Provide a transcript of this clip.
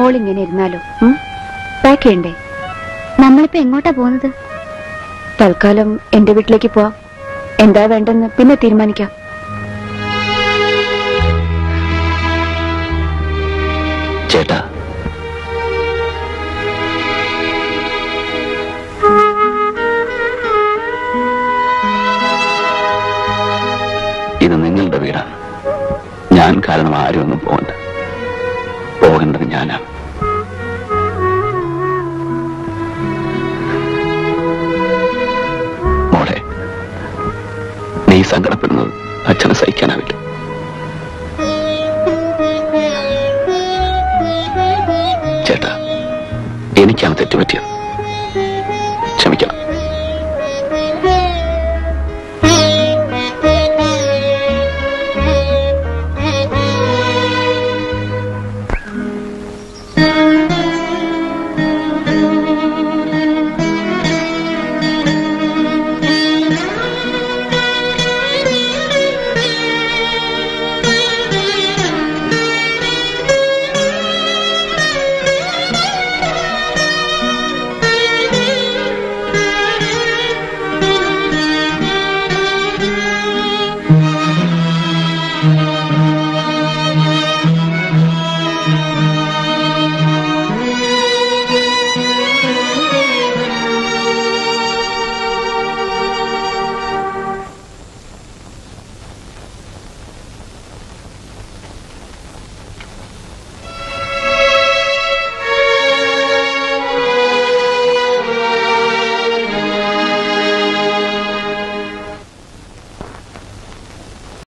മോൾ ഇങ്ങനെ ഇരുന്നാലോ പാക്ക് ചെയ്യണ്ടേ നമ്മളിപ്പോ എങ്ങോട്ടാ പോകുന്നത് തൽക്കാലം എന്റെ വീട്ടിലേക്ക് പോവാം എന്താ വേണ്ടെന്ന് പിന്നെ തീരുമാനിക്കാം ചേട്ടാ ഇത് നിങ്ങളുടെ വീടാണ് ഞാൻ കാരണം ആരും ഒന്നും പോകണ്ട പോകേണ്ടത് ഞാനാണ് മോളെ നീ സങ്കടപ്പെടുന്നത് അച്ഛനെ സഹിക്കാനാവില്ല ചേട്ടാ എനിക്കാണ് തെറ്റുപറ്റിയത്